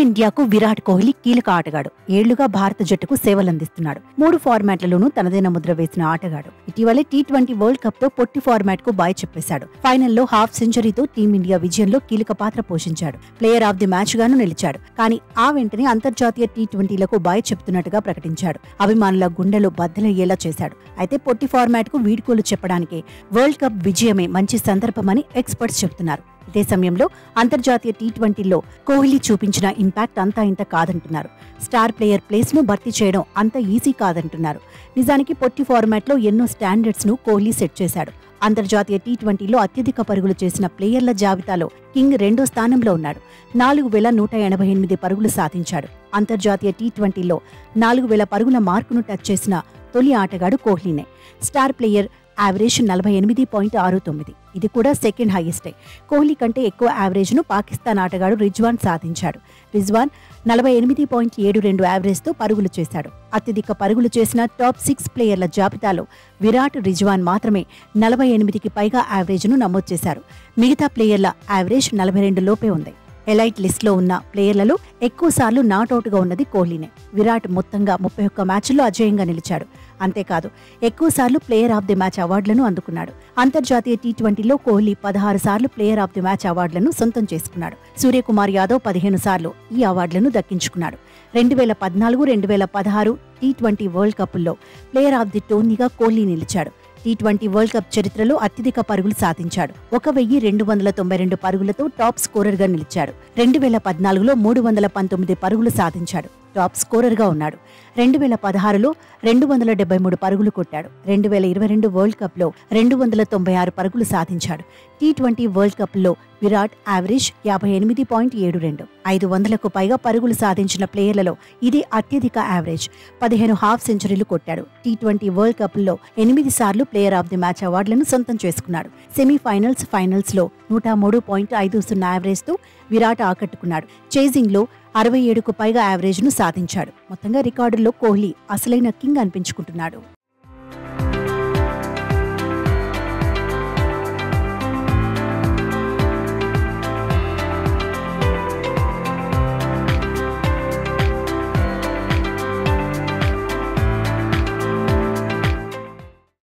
టీమిండియాకు విరాట్ కోహ్లీ కీలక ఆటగాడు ఏళ్లుగా భారత జట్టుకు సేవలందిస్తున్నాడు మూడు ఫార్మాట్లలోనూ తనదైన ముద్ర వేసిన ఆటగాడు ఇటీవలే టీ ట్వంటీ వరల్డ్ కప్ తో పొట్టి ఫార్మాట్ కు బాయ్ చెప్పేశాడు ఫైనల్లో హాఫ్ సెంచరీతో టీమిండియా విజయంలో కీలక పాత్ర పోషించాడు ప్లేయర్ ఆఫ్ ది మ్యాచ్ గాను నిలిచాడు కానీ ఆ వెంటనే అంతర్జాతీయ టీ ట్వంటీలకు బాయ్ చెప్తున్నట్టుగా ప్రకటించాడు అభిమానుల గుండెలు బద్దలయ్యేలా చేశాడు అయితే పొట్టి ఫార్మాట్ కు వీడ్కోలు చెప్పడానికి వరల్డ్ కప్ విజయమే మంచి సందర్భమని ఎక్స్పర్ట్స్ చెబుతున్నారు ఇదే సమయంలో అంతర్జాతీయ టీ ట్వంటీలో కోహ్లీ చూపించిన ఇంపాక్ట్ అంతా ఇంత కాదంటున్నారు స్టార్ ప్లేయర్ ప్లేస్ ను భర్తీ చేయడం అంత ఈజీ కాదంటున్నారు నిజానికి పొట్టి ఫార్మాట్లో ఎన్నో స్టాండర్డ్స్ ను కోహ్లీ సెట్ చేశాడు అంతర్జాతీయ టీ ట్వంటీలో అత్యధిక పరుగులు చేసిన ప్లేయర్ల జాబితాలో కింగ్ రెండో స్థానంలో ఉన్నాడు నాలుగు వేల నూట ఎనభై ఎనిమిది పరుగులు సాధించాడు అంతర్జాతీయ టీ ట్వంటీలో నాలుగు వేల పరుగుల మార్కును టచ్ చేసిన తొలి ఆటగాడు కోహ్లీనే స్టార్ ప్లేయర్ యావరేజ్ నలభై ఎనిమిది పాయింట్ ఆరు తొమ్మిది ఇది కూడా సెకండ్ హైయెస్టే కోహ్లీ కంటే ఎక్కువ యావరేజ్ను పాకిస్తాన్ ఆటగాడు రిజ్వాన్ సాధించాడు రిజ్వాన్ నలభై ఎనిమిది పాయింట్ ఏడు రెండు యావరేజ్తో పరుగులు చేశాడు అత్యధిక పరుగులు చేసిన టాప్ సిక్స్ ప్లేయర్ల జాబితాలో విరాట్ రిజ్వాన్ మాత్రమే నలభై ఎనిమిదికి పైగా యావరేజ్ను నమోదు చేశారు మిగతా ప్లేయర్ల యావరేజ్ నలభై రెండు లోపే ఉంది ఎలైట్ లిస్ట్లో ఉన్న ప్లేయర్లలో ఎక్కువ సార్లు నాట్అవుట్గా ఉన్నది కోహ్లీనే విరాట్ మొత్తంగా ముప్పై ఒక్క మ్యాచ్ల్లో అజేయంగా నిలిచాడు అంతేకాదు ఎక్కువ సార్లు ప్లేయర్ ఆఫ్ ది మ్యాచ్ అవార్డులను అందుకున్నాడు అంతర్జాతీయ టీ ట్వంటీలో కోహ్లీ పదహారు సార్లు ప్లేయర్ ఆఫ్ ది మ్యాచ్ అవార్డులను సొంతం చేసుకున్నాడు సూర్యకుమార్ యాదవ్ పదిహేను సార్లు ఈ అవార్డులను దక్కించుకున్నాడు రెండు వేల పద్నాలుగు రెండు వేల పదహారు టీ ట్వంటీ వరల్డ్ కప్లో ప్లేయర్ ఆఫ్ ది టోర్నీగా కోహ్లీ నిలిచాడు టీ ట్వంటీ వరల్డ్ కప్ చరిత్రలో అత్యధిక పరుగులు సాధించాడు ఒక వెయ్యి రెండు వందల తొంభై రెండు పరుగులతో టాప్ స్కోరర్ గా నిలిచాడు రెండు వేల పద్నాలుగులో మూడు వందల పంతొమ్మిది పరుగులు సాధించాడు టాప్ స్కోరర్ గా ఉన్నాడు రెండు వేల పదహారులో రెండు వందల డెబ్బై మూడు పరుగులు కొట్టాడు రెండు వేల ఇరవై రెండు వరల్డ్ కప్ లో రెండు వందల తొంభై ఆరు పరుగులు సాధించాడు టీ ట్వంటీ వరల్డ్ కప్ లో విరాట్ యావరేజ్ యాభై ఎనిమిది పాయింట్ ఏడు రెండు ఐదు వందలకు పైగా పరుగులు సాధించిన ప్లేయర్లలో ఇది అత్యధిక యావరేజ్ పదిహేను హాఫ్ సెంచరీలు కొట్టాడు టీ ట్వంటీ వరల్డ్ కప్ లో ఎనిమిది సార్లు ప్లేయర్ ఆఫ్ ది మ్యాచ్ అవార్డులను సొంతం చేసుకున్నాడు సెమీఫైనల్స్ ఫైనల్స్ లో నూట మూడు పాయింట్ ఐదు సున్నా యావరేజ్ తో విరాట్ ఆకట్టుకున్నాడు చేజింగ్ లో అరవై ఏడుకు పైగా యావరేజ్ ను సాధించాడు మొత్తంగా రికార్డుల్లో కోహ్లీ అసలైన కింగ్ అనిపించుకుంటున్నాడు